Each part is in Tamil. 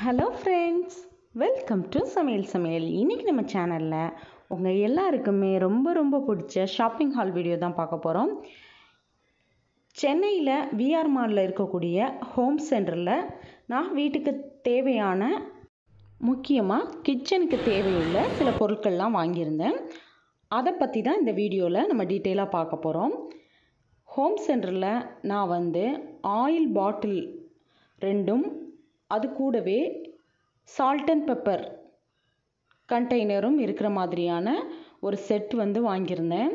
ஹலோ ஃப்ரெண்ட்ஸ் வெல்கம் டு சமையல் சமையல் இன்றைக்கி நம்ம சேனலில் உங்கள் எல்லாருக்குமே ரொம்ப ரொம்ப பிடிச்ச ஷாப்பிங் ஹால் வீடியோ தான் பார்க்க போகிறோம் சென்னையில் விஆர் மாலில் இருக்கக்கூடிய ஹோம் சென்டரில் நான் வீட்டுக்கு தேவையான முக்கியமாக கிச்சனுக்கு தேவையுள்ள சில பொருட்கள்லாம் வாங்கியிருந்தேன் அதை பற்றி தான் இந்த வீடியோவில் நம்ம டீட்டெயிலாக பார்க்க போகிறோம் ஹோம் சென்டரில் நான் வந்து ஆயில் பாட்டில் ரெண்டும் அது கூடவே சால்ட் அண்ட் பெப்பர் கண்டெய்னரும் இருக்கிற மாதிரியான ஒரு செட் வந்து வாங்கியிருந்தேன்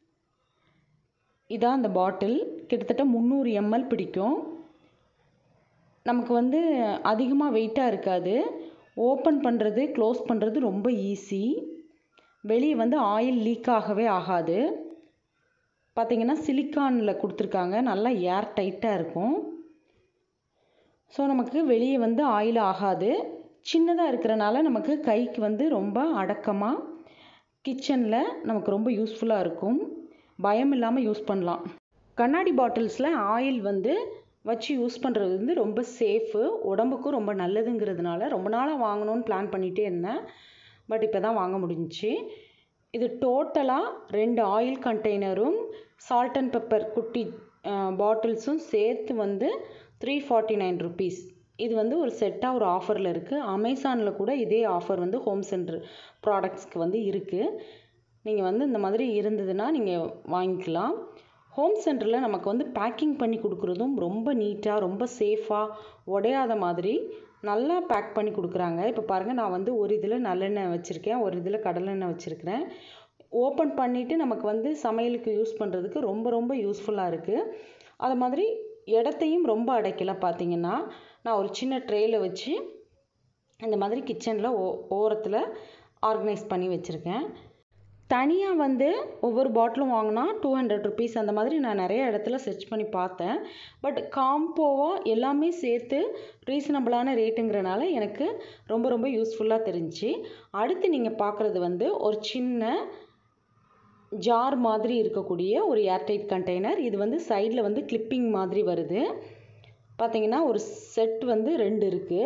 இதான் அந்த பாட்டில் கிட்டத்தட்ட முந்நூறு எம்எல் பிடிக்கும் நமக்கு வந்து அதிகமாக வெயிட்டாக இருக்காது ஓப்பன் பண்ணுறது க்ளோஸ் பண்ணுறது ரொம்ப ஈஸி வெளியே வந்து ஆயில் லீக் ஆகவே ஆகாது பார்த்திங்கன்னா சிலிக்கானில் கொடுத்துருக்காங்க நல்லா ஏர் டைட்டாக இருக்கும் ஸோ நமக்கு வெளியே வந்து ஆயில் ஆகாது சின்னதாக இருக்கிறனால நமக்கு கைக்கு வந்து ரொம்ப அடக்கமாக கிச்சனில் நமக்கு ரொம்ப யூஸ்ஃபுல்லாக இருக்கும் பயம் இல்லாமல் யூஸ் பண்ணலாம் கண்ணாடி பாட்டில்ஸில் ஆயில் வந்து வச்சு யூஸ் பண்ணுறது வந்து ரொம்ப சேஃபு உடம்புக்கும் ரொம்ப நல்லதுங்கிறதுனால ரொம்ப நாளாக வாங்கணும்னு பிளான் பண்ணிகிட்டே இருந்தேன் பட் இப்போ தான் வாங்க முடிஞ்சிச்சு இது டோட்டலாக ரெண்டு ஆயில் கண்டெய்னரும் சால்ட் அண்ட் பெப்பர் குட்டி பாட்டில்ஸும் சேர்த்து வந்து த்ரீ ஃபார்ட்டி நைன் ருபீஸ் இது வந்து ஒரு செட்டாக ஒரு ஆஃபரில் இருக்குது அமேசானில் கூட இதே ஆஃபர் வந்து ஹோம் சென்டர் ப்ராடக்ட்ஸ்க்கு வந்து இருக்குது நீங்கள் வந்து இந்த மாதிரி இருந்ததுன்னா நீங்கள் வாங்கிக்கலாம் ஹோம் சென்டரில் நமக்கு வந்து பேக்கிங் பண்ணி கொடுக்குறதும் ரொம்ப நீட்டாக ரொம்ப சேஃபாக உடையாத மாதிரி நல்லா பேக் பண்ணி கொடுக்குறாங்க இப்போ பாருங்கள் நான் வந்து ஒரு இதில் நல்லெண்ணெய் வச்சுருக்கேன் ஒரு இதில் கடலெண்ணெய் வச்சுருக்கிறேன் ஓப்பன் பண்ணிவிட்டு நமக்கு வந்து சமையலுக்கு யூஸ் பண்ணுறதுக்கு ரொம்ப ரொம்ப யூஸ்ஃபுல்லாக இருக்குது அது மாதிரி இடத்தையும் ரொம்ப அடைக்கல பார்த்தீங்கன்னா நான் ஒரு சின்ன ட்ரேயில் வச்சு இந்த மாதிரி கிச்சனில் ஓ ஓரத்தில் ஆர்கனைஸ் பண்ணி வச்சுருக்கேன் தனியாக வந்து ஒவ்வொரு பாட்டிலும் வாங்கினா டூ ஹண்ட்ரட் ருபீஸ் அந்த மாதிரி நான் நிறைய இடத்துல சர்ச் பண்ணி பார்த்தேன் பட் காம்போவாக எல்லாமே சேர்த்து ரீசனபிளான ரேட்டுங்கிறனால எனக்கு ரொம்ப ரொம்ப யூஸ்ஃபுல்லாக தெரிஞ்சு அடுத்து நீங்கள் பார்க்குறது வந்து ஒரு சின்ன ஜார் மாதிரி இருக்கக்கூடிய ஒரு ஏர்டைட் கண்டெய்னர் இது வந்து சைடில் வந்து கிளிப்பிங் மாதிரி வருது பார்த்தீங்கன்னா ஒரு செட் வந்து ரெண்டு இருக்குது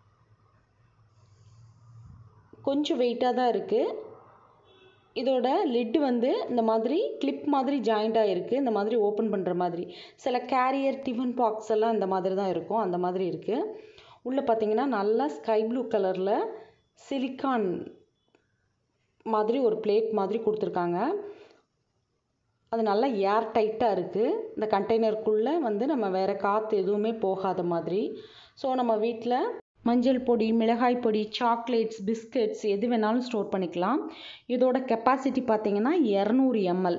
கொஞ்சம் வெயிட்டாக தான் இருக்குது இதோட லிட்டு வந்து இந்த மாதிரி கிளிப் மாதிரி ஜாயிண்டாக இருக்குது இந்த மாதிரி ஓப்பன் பண்ணுற மாதிரி சில கேரியர் டிஃபன் பாக்ஸ் எல்லாம் இந்த மாதிரி தான் இருக்கும் அந்த மாதிரி இருக்குது உள்ளே பார்த்தீங்கன்னா நல்லா ஸ்கை ப்ளூ கலரில் சிலிக்கான் மாதிரி ஒரு பிளேட் மாதிரி கொடுத்துருக்காங்க அது நல்லா ஏர் டைட்டாக இருக்குது இந்த கண்டெய்னருக்குள்ளே வந்து நம்ம வேறு காற்று எதுவுமே போகாத மாதிரி ஸோ நம்ம வீட்டில் மஞ்சள் பொடி மிளகாய் பொடி சாக்லேட்ஸ் பிஸ்கட்ஸ் எது வேணாலும் ஸ்டோர் பண்ணிக்கலாம் இதோட கெப்பாசிட்டி பார்த்திங்கன்னா இரநூறு எம்எல்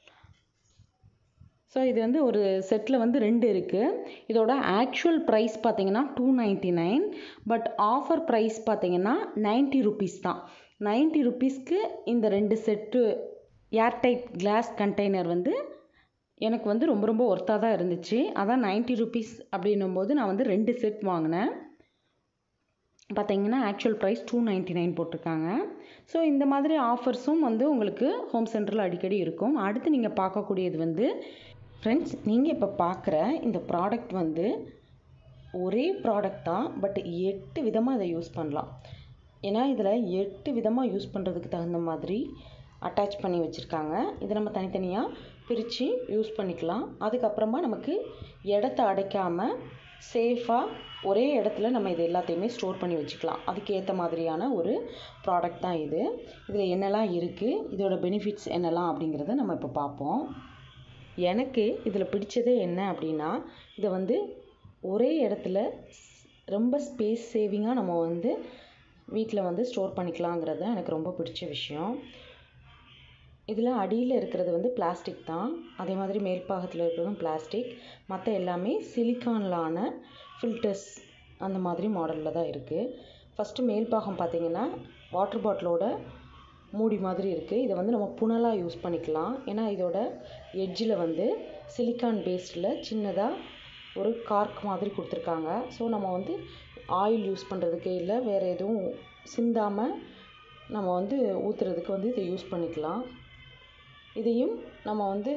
ஸோ இது வந்து ஒரு செட்டில் வந்து ரெண்டு இருக்குது இதோட ஆக்சுவல் ப்ரைஸ் பார்த்தீங்கன்னா two ninety nine but offer price பார்த்தீங்கன்னா நைன்ட்டி ருபீஸ் தான் நைன்ட்டி ருபீஸ்க்கு இந்த ரெண்டு செட்டு ஏர்டைட் கிளாஸ் கண்டெய்னர் வந்து எனக்கு வந்து ரொம்ப ரொம்ப ஒர்த்தாக தான் இருந்துச்சு அதான் நைன்ட்டி ருபீஸ் அப்படின்னும் போது நான் வந்து ரெண்டு செட் வாங்கினேன் பார்த்தீங்கன்னா actual price two ninety nine போட்டிருக்காங்க ஸோ இந்த மாதிரி ஆஃபர்ஸும் வந்து உங்களுக்கு ஹோம் சென்டரில் அடிக்கடி இருக்கும் அடுத்து நீங்கள் பார்க்கக்கூடியது வந்து ஃப்ரெண்ட்ஸ் நீங்கள் இப்போ பார்க்குற இந்த ப்ராடக்ட் வந்து ஒரே ப்ராடக்ட் தான் பட் எட்டு விதமாக இதை யூஸ் பண்ணலாம் ஏன்னா இதில் எட்டு விதமாக யூஸ் பண்ணுறதுக்கு தகுந்த மாதிரி அட்டாச் பண்ணி வச்சுருக்காங்க இதை நம்ம தனித்தனியாக பிரித்து யூஸ் பண்ணிக்கலாம் அதுக்கப்புறமா நமக்கு இடத்த அடைக்காமல் சேஃபாக ஒரே இடத்துல நம்ம இது எல்லாத்தையுமே ஸ்டோர் பண்ணி வச்சுக்கலாம் அதுக்கு ஏற்ற மாதிரியான ஒரு ப்ராடக்ட் தான் இது இதில் என்னெல்லாம் இருக்குது இதோட பெனிஃபிட்ஸ் என்னெல்லாம் அப்படிங்கிறத நம்ம இப்போ பார்ப்போம் எனக்கு இதில் பிடிச்சதே என்ன அப்படின்னா இதை வந்து ஒரே இடத்துல ரொம்ப ஸ்பேஸ் சேவிங்காக நம்ம வந்து வீட்டில் வந்து ஸ்டோர் பண்ணிக்கலாங்கிறது எனக்கு ரொம்ப பிடிச்ச விஷயம் இதில் அடியில் இருக்கிறது வந்து பிளாஸ்டிக் தான் அதே மாதிரி மேல்பாகத்தில் இருக்கிறதும் பிளாஸ்டிக் மற்ற எல்லாமே சிலிக்கானிலான ஃபில்டர்ஸ் அந்த மாதிரி மாடலில் தான் இருக்குது ஃபஸ்ட்டு மேல்பாகம் பார்த்திங்கன்னா வாட்டர் பாட்டிலோட மூடி மாதிரி இருக்குது இதை வந்து நம்ம புனலாக யூஸ் பண்ணிக்கலாம் ஏன்னா இதோட எட்ஜில் வந்து சிலிக்கான் பேஸ்டில் சின்னதாக ஒரு கார்க் மாதிரி கொடுத்துருக்காங்க ஸோ நம்ம வந்து ஆயில் யூஸ் பண்ணுறதுக்கு இல்லை வேறு எதுவும் சிந்தாமல் நம்ம வந்து ஊற்றுறதுக்கு வந்து இதை யூஸ் பண்ணிக்கலாம் இதையும் நம்ம வந்து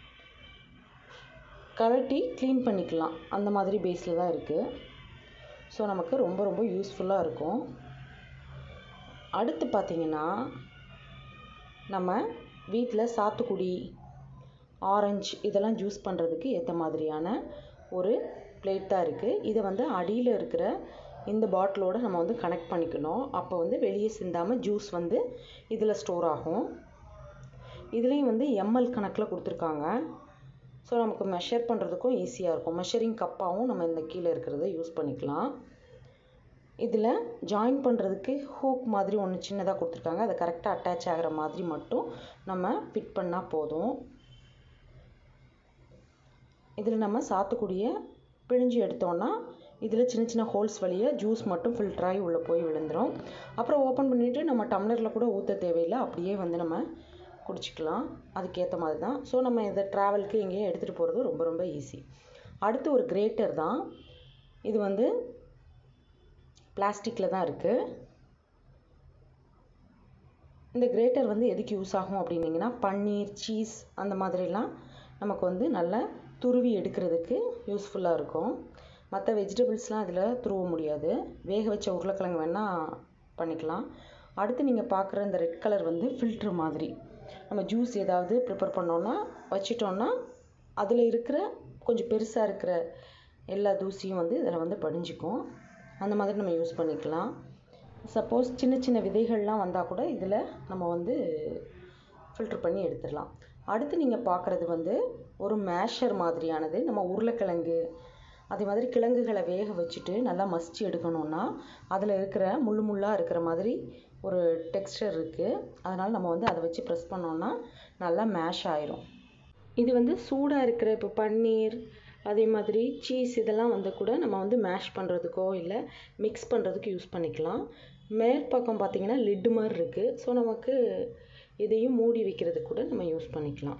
கழட்டி க்ளீன் பண்ணிக்கலாம் அந்த மாதிரி பேஸில் தான் இருக்குது ஸோ நமக்கு ரொம்ப ரொம்ப யூஸ்ஃபுல்லாக இருக்கும் அடுத்து பார்த்திங்கன்னா நம்ம வீட்டில் சாத்துக்குடி ஆரஞ்சு இதெல்லாம் ஜூஸ் பண்ணுறதுக்கு ஏற்ற மாதிரியான ஒரு பிளேட் தான் இருக்குது இதை வந்து அடியில் இருக்கிற இந்த பாட்டிலோடு நம்ம வந்து கனெக்ட் பண்ணிக்கணும் அப்போ வந்து வெளியே சிந்தாமல் ஜூஸ் வந்து இதில் ஸ்டோர் ஆகும் இதுலேயும் வந்து எம்எல் கணக்கில் கொடுத்துருக்காங்க ஸோ நமக்கு மெஷர் பண்ணுறதுக்கும் ஈஸியாக இருக்கும் மெஷரிங் கப்பாகவும் நம்ம இந்த கீழே இருக்கிறத யூஸ் பண்ணிக்கலாம் இதில் ஜாயின் பண்ணுறதுக்கு ஹூக் மாதிரி ஒன்று சின்னதாக கொடுத்துருக்காங்க அதை கரெக்டாக அட்டாச் ஆகிற மாதிரி மட்டும் நம்ம ஃபிட் பண்ணால் போதும் இதில் நம்ம சாத்துக்குடியை பிழிஞ்சு எடுத்தோன்னா இதில் சின்ன சின்ன ஹோல்ஸ் வழியாக ஜூஸ் மட்டும் ஃபில்டராகி உள்ளே போய் விழுந்துடும் அப்புறம் ஓப்பன் பண்ணிவிட்டு நம்ம டம்ளரில் கூட ஊற்ற தேவையில்லை அப்படியே வந்து நம்ம குடிச்சிக்கலாம் அதுக்கேற்ற மாதிரி தான் ஸோ நம்ம இதை ட்ராவலுக்கு எங்கேயும் எடுத்துகிட்டு போகிறது ரொம்ப ரொம்ப ஈஸி அடுத்து ஒரு கிரேட்டர் தான் இது வந்து பிளாஸ்டிக்கில் தான் இருக்குது இந்த கிரேட்டர் வந்து எதுக்கு யூஸ் ஆகும் அப்படின்னிங்கன்னா பன்னீர் சீஸ் அந்த மாதிரிலாம் நமக்கு வந்து நல்லா துருவி எடுக்கிறதுக்கு யூஸ்ஃபுல்லாக இருக்கும் மற்ற வெஜிடபிள்ஸ்லாம் இதில் துருவ முடியாது வேக வச்ச உருளைக்கிழங்கு வேணால் பண்ணிக்கலாம் அடுத்து நீங்கள் பார்க்குற இந்த ரெட் கலர் வந்து ஃபில்ட்ரு மாதிரி நம்ம ஜூஸ் ஏதாவது ப்ரிப்பேர் பண்ணோன்னா வச்சிட்டோன்னா அதில் இருக்கிற கொஞ்சம் பெருசாக இருக்கிற எல்லா தூசியும் வந்து இதில் வந்து படிஞ்சுக்கும் அந்த மாதிரி நம்ம யூஸ் பண்ணிக்கலாம் சப்போஸ் சின்ன சின்ன விதைகள்லாம் வந்தால் கூட இதில் நம்ம வந்து ஃபில்ட்ரு பண்ணி எடுத்துடலாம் அடுத்து நீங்கள் பார்க்குறது வந்து ஒரு மேஷர் மாதிரியானது நம்ம உருளைக்கிழங்கு அதே மாதிரி கிழங்குகளை வேக வச்சுட்டு நல்லா மசிச்சு எடுக்கணுன்னா அதில் இருக்கிற முள்ளு முள்ளாக இருக்கிற மாதிரி ஒரு டெக்ஸ்டர் இருக்குது அதனால் நம்ம வந்து அதை வச்சு ப்ரெஸ் பண்ணோன்னா நல்லா மேஷ் ஆயிரும் இது வந்து சூடாக இருக்கிற இப்போ பன்னீர் அதே மாதிரி சீஸ் இதெல்லாம் வந்து கூட நம்ம வந்து மேஷ் பண்ணுறதுக்கோ இல்லை மிக்ஸ் பண்ணுறதுக்கு யூஸ் பண்ணிக்கலாம் மேற்பக்கம் பார்த்திங்கன்னா லிட்டு மாதிரி இருக்குது ஸோ நமக்கு இதையும் மூடி வைக்கிறதுக்கு கூட நம்ம யூஸ் பண்ணிக்கலாம்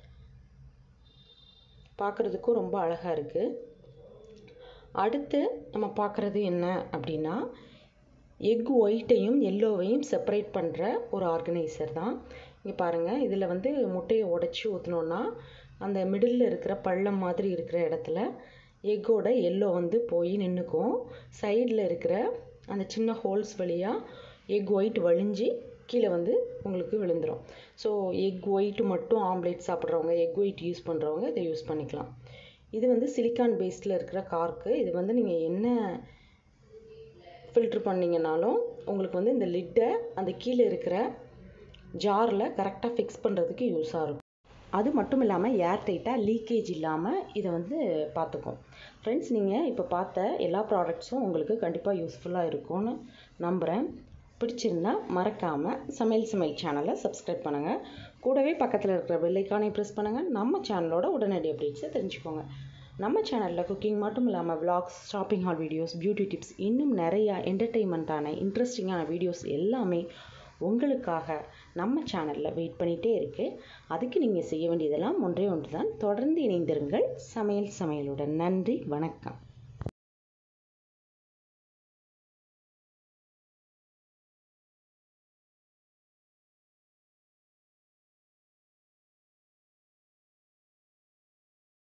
பார்க்குறதுக்கும் ரொம்ப அழகாக இருக்குது அடுத்து நம்ம பார்க்குறது என்ன அப்படின்னா எக் ஒயிட்டையும் எல்லோவையும் செப்பரேட் பண்ணுற ஒரு ஆர்கனைசர் தான் இங்கே பாருங்கள் இதில் வந்து முட்டையை உடச்சி ஊற்றினோன்னா அந்த மிடில் இருக்கிற பள்ளம் மாதிரி இருக்கிற இடத்துல எக்கோட எல்லோ வந்து போய் நின்றுக்கும் சைடில் இருக்கிற அந்த சின்ன ஹோல்ஸ் வழியாக எக் ஒயிட் வழிஞ்சு கீழே வந்து உங்களுக்கு விழுந்துடும் ஸோ எக் ஒயிட் மட்டும் ஆம்லேட் சாப்பிட்றவங்க எக் ஒயிட் யூஸ் பண்ணுறவங்க இதை யூஸ் பண்ணிக்கலாம் இது வந்து சிலிக்கான் பேஸ்டில் இருக்கிற கார்க்கு இது வந்து நீங்கள் என்ன ஃபில்ட்ரு பண்ணிங்கனாலும் உங்களுக்கு வந்து இந்த லிட்டை அந்த கீழே இருக்கிற ஜாரில் கரெக்டாக ஃபிக்ஸ் பண்ணுறதுக்கு யூஸாக இருக்கும் அது மட்டும் இல்லாமல் ஏர் டைட்டாக லீக்கேஜ் இல்லாமல் இதை வந்து பார்த்துக்கும் ஃப்ரெண்ட்ஸ் நீங்கள் இப்போ பார்த்த எல்லா ப்ராடக்ட்ஸும் உங்களுக்கு கண்டிப்பாக யூஸ்ஃபுல்லாக இருக்கும்னு நம்புகிறேன் பிடிச்சிருந்தா மறக்காமல் சமையல் சமையல் சேனலை சப்ஸ்கிரைப் பண்ணுங்கள் கூடவே பக்கத்தில் இருக்கிற பெல்லைக்கானை ப்ரெஸ் பண்ணுங்கள் நம்ம சேனலோட உடனடி அப்டேட்ஸை தெரிஞ்சுக்கோங்க நம்ம சேனலில் குக்கிங் மட்டும் இல்லாமல் vlogs shopping haul videos beauty tips இன்னும் நிறையா என்டர்டெயின்மெண்ட்டான இன்ட்ரெஸ்டிங்கான வீடியோஸ் எல்லாமே உங்களுக்காக நம்ம சேனலில் வெயிட் பண்ணிகிட்டே இருக்குது அதுக்கு நீங்கள் செய்ய வேண்டியதெல்லாம் ஒன்றே ஒன்று தான் தொடர்ந்து இணைந்திருங்கள் சமையல் சமையலுடன் நன்றி வணக்கம்